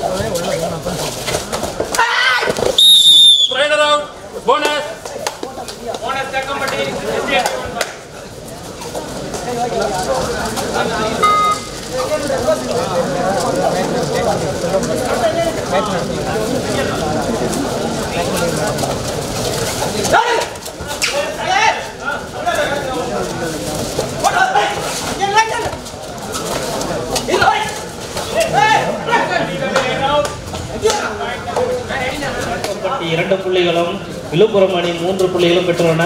Rider out. Bonus. பட்டி இரண்டு புள்ளிகளும் விழுப்புரம் அணி மூன்று புள்ளிகளும் பெற்றுள்ளன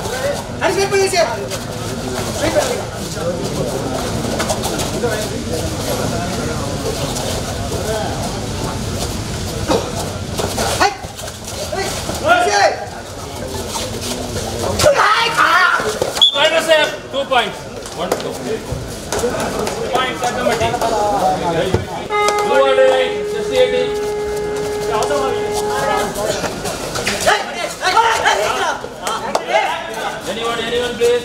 Rider save. Two points. One, two. Point Sakamati. Two hundred eight. Just eighty. Anyone, anyone, please.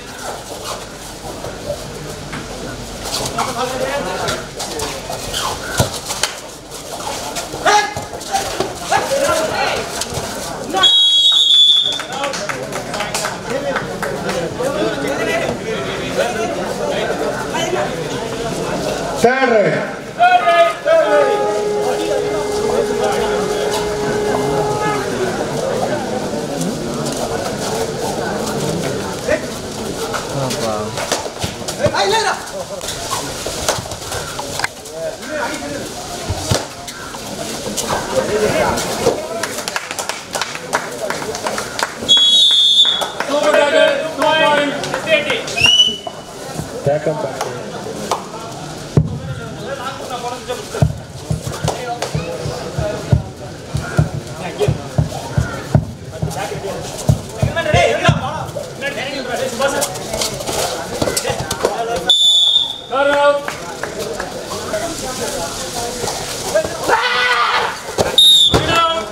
Third right. Super Tiger. Two points. Just eighty. தேக்கம் பட்டி Cut out. Line out.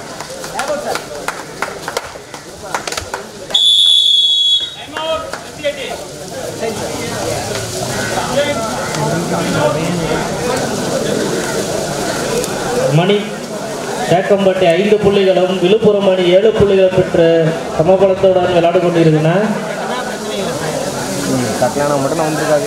Time out. Just eighty. Mani Thekkampatti ஐந்து புள்ளிகளும் விழுப்புரம் அணி ஏழு புள்ளிகள் பெற்று சமபலத்துடன் விளையாடு கொண்டிருக்கின்றன கல்யாணம் மட்டும் நான் வந்திருக்காது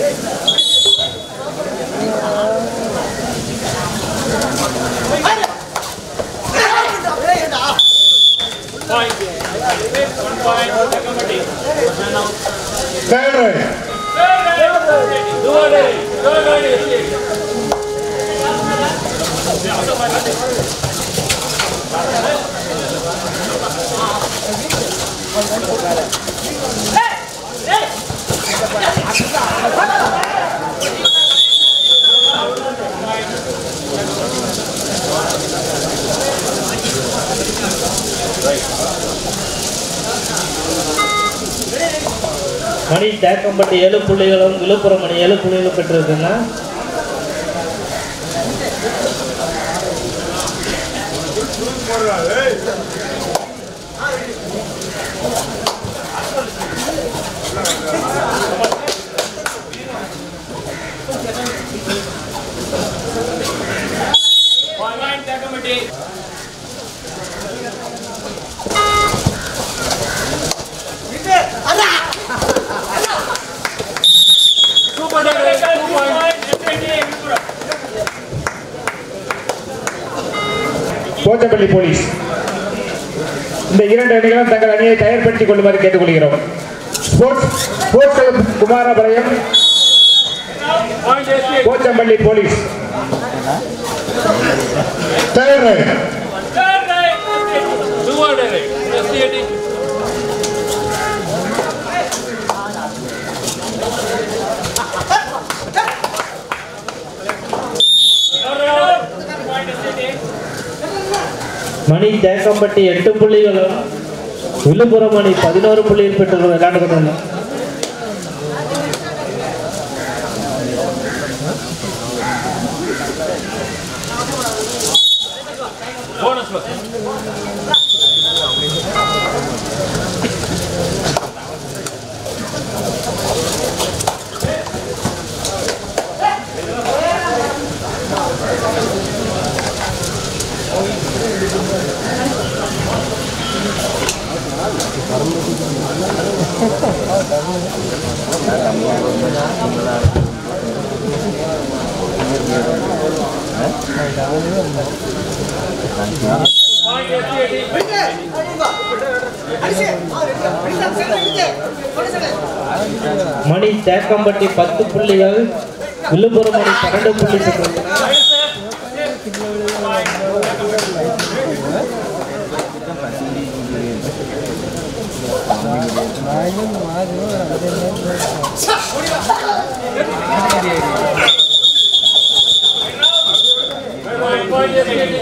Point. One point. Sakamati. Third right. Two hundred eight. Two hundred eight. Just eighty. Mani Thekkampatti ஏழு புள்ளிகளும் விழுப்புரம் அணி ஏழு புள்ளிகளும் பெற்றிருக்கின்றன One line. Sakamati. Super Tiger. Two points. Just eighty. Pochampalli police இந்த இரண்டு அணிகளும் தங்கள் அணியை தயார்படுத்திக் கொள்ளுமாறு கேட்டுக்கொள்கிறோம் sports sports club Kumarapalayam Point. Just eighty. Pochampalli police third right Third right. Two hundred eight. Just eighty. Cut out. Point. Just eighty. Mani Thekkampatti எட்டு புள்ளிகளும் விழுப்புரம் அணி பதினோரு புள்ளியில் பெற்று விளையாண்டு கொண்டுள்ளன Bonus first. Point SDAT Mani Thekkampatti பத்து புள்ளிகள் விழுப்புரம் மணி பன்னெண்டு புள்ளி பெற்றுள்ளனர் point SDAT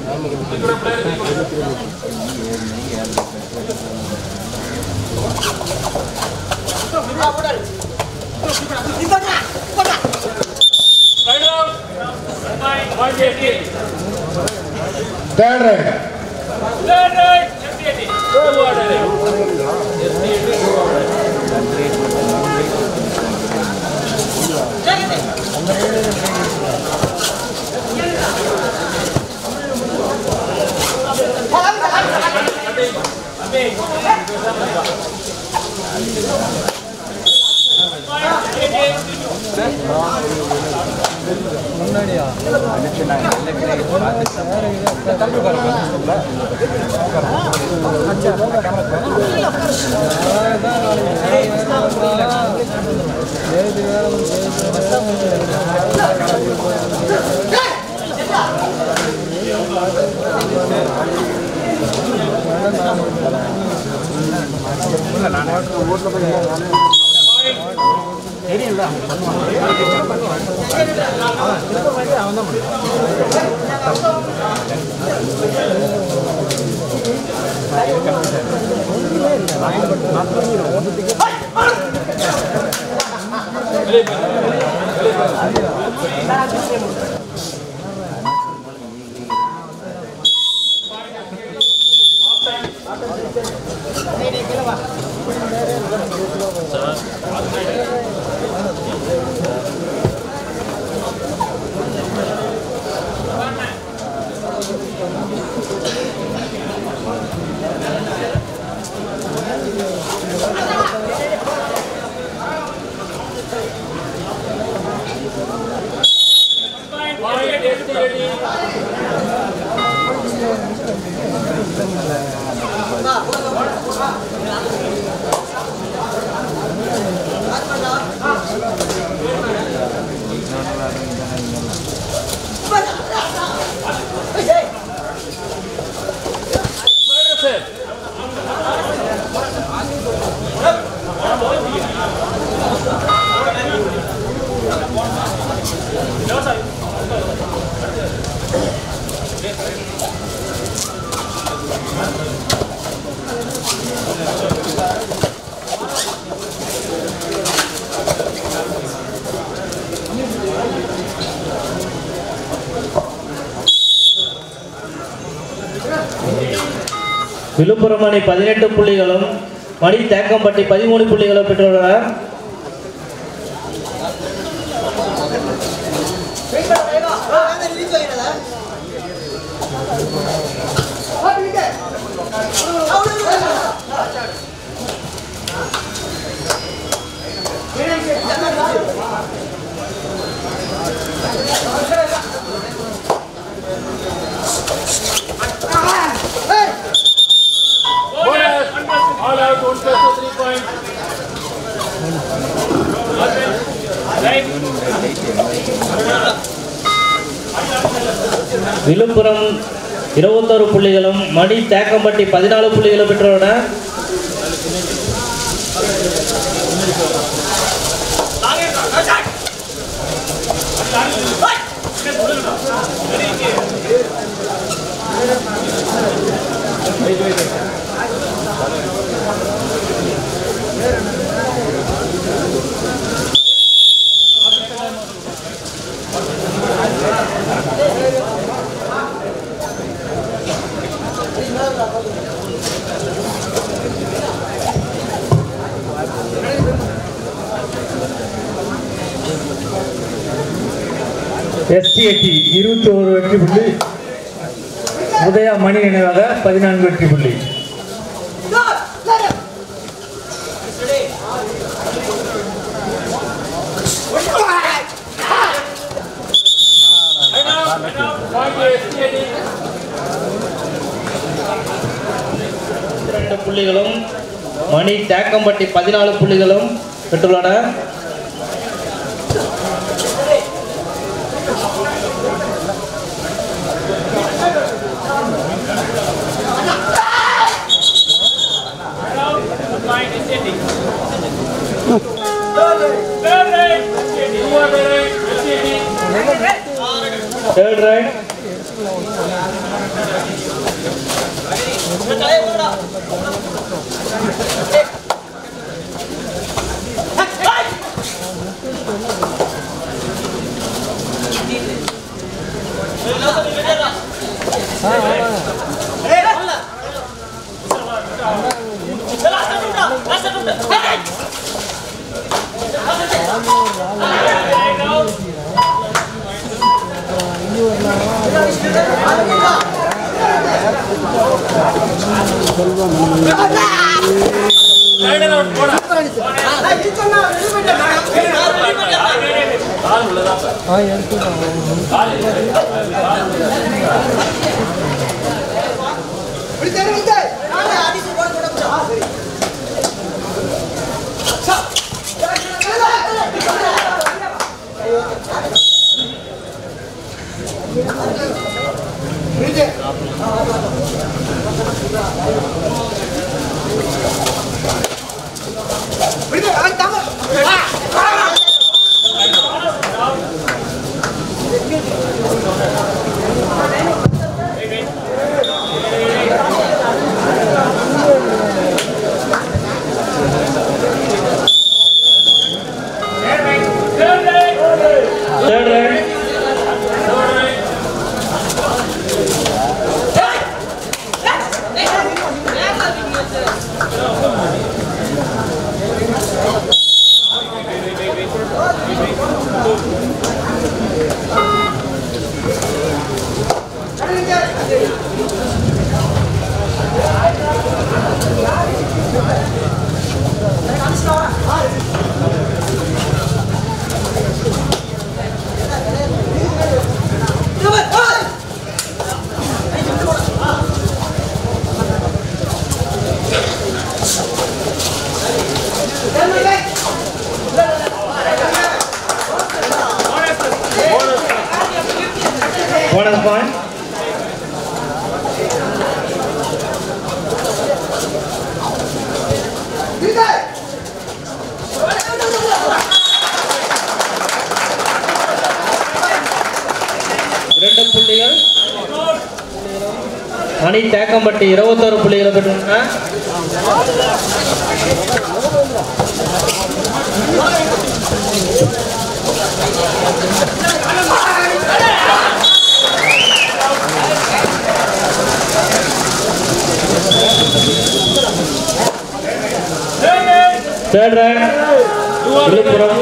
right out point SDAT third right Third right, SDAT. Two order. SDAT, two order. Point SDAT. Murder set. Villupuram அணி பதினெட்டு புள்ளிகளும் மணி தேக்கம்பட்டி பதிமூணு புள்ளிகளும் பெற்றுள்ளனர் Bonus. All out, one plus two, three point. Right. Villupuram இருபத்தோரு புள்ளிகளும் மணி தேக்கம்பட்டி பதினாலு புள்ளிகளும் பெற்றுள்ளனர் எஸ்டிஏடி இருபத்தி ஒரு வெற்றி புள்ளி உதயா மணி நினைவாக பதினான்கு வெற்றி புள்ளி இரண்டு புள்ளிகளும் மணி தேக்கம்பட்டி பதினாலு புள்ளிகளும் பெற்றுள்ளன third right third right bonus point இரண்டு புள்ளிகள் மணி தேக்கம்பட்டி இருபத்தோரு புள்ளிகளை பெற்றுள்ளன தேர்ட் ரைட் விழுப்புரம்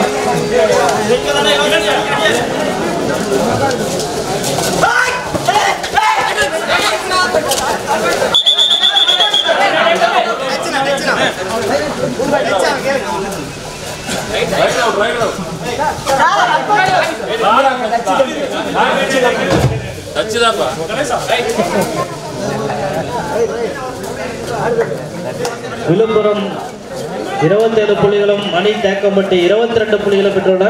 தச்சுதாப்பா விழுப்புரம் இருபத்தேழு புள்ளிகளும் மணி தேக்கம்பட்டி இருபத்தி ரெண்டு புள்ளிகளை பெற்றுள்ளன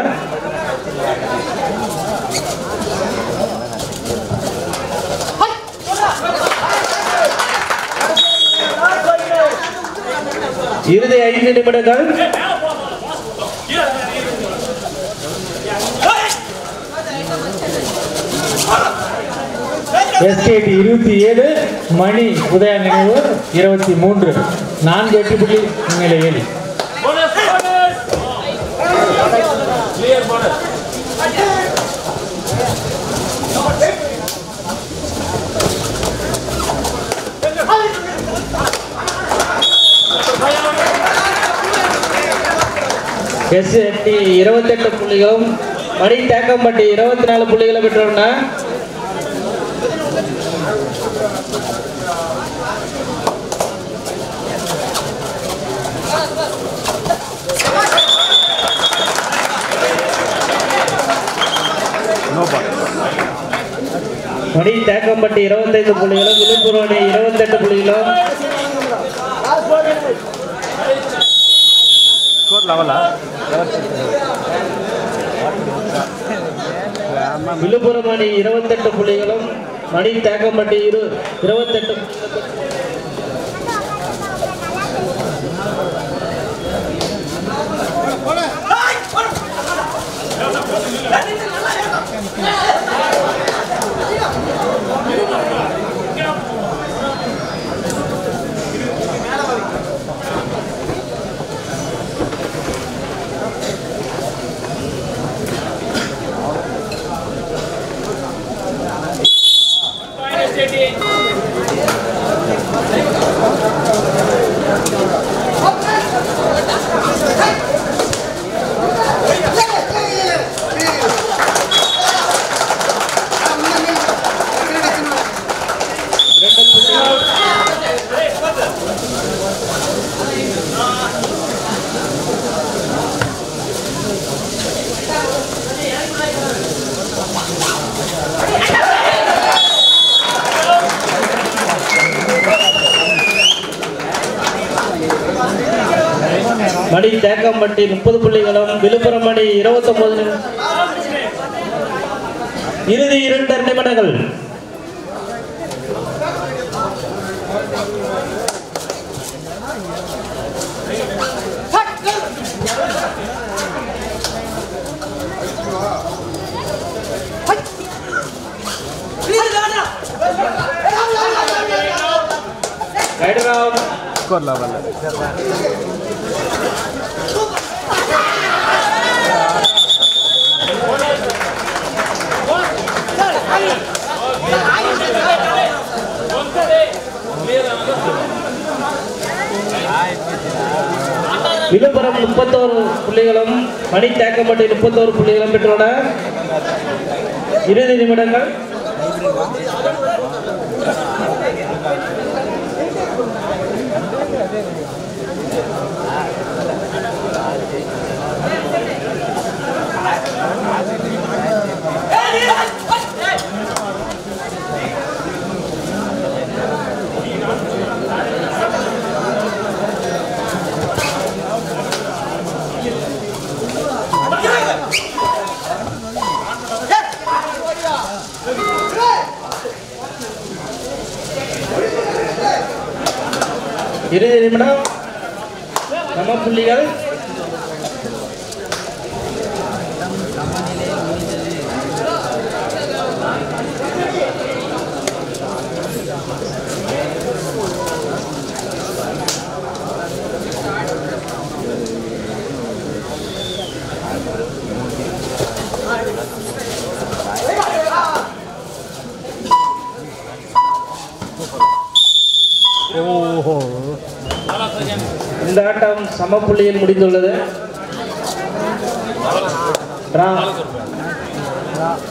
இறுதி ஐந்து நிமிடங்கள் எஸ்கேடி இருபத்தி ஏழு மணி உதயா நினைவு இருபத்தி மூன்று நான்கு வெற்றி புள்ளி முன்னிலையில் bonus bonus clear bonus SDAT இருபத்தெட்டு புள்ளிகளும் மணி தேக்கம்பட்டி இருபத்தி நாலு புள்ளிகளை பெற்றுள்ளன மணி தேக்கம்பட்டி இருபத்தைந்து புள்ளிகளும் விழுப்புரம் அணி இருபத்தெட்டு புள்ளிகளும் விழுப்புரம் அணி இருபத்தெட்டு புள்ளிகளும் மணி தேக்கம்பட்டி இரு இருபத்தெட்டு மணி தேக்கம்பட்டி முப்பது புள்ளிகளும் விழுப்புரம் மணி இருபத்தொன்பது இறுதி இரண்டு நிமிடங்கள் ரைடராம் விழுப்புரம் முப்பத்தோரு புள்ளிகளும் மணி தேக்கம்பட்டி முப்பத்தோரு புள்ளிகளும் பெற்றுள்ளன இறுதி நிமிடங்கள் இறுதி நிமிடம் சம புள்ளிகள் இந்த ஆட்டம் சம புள்ளியில் முடிந்துள்ளது டிரா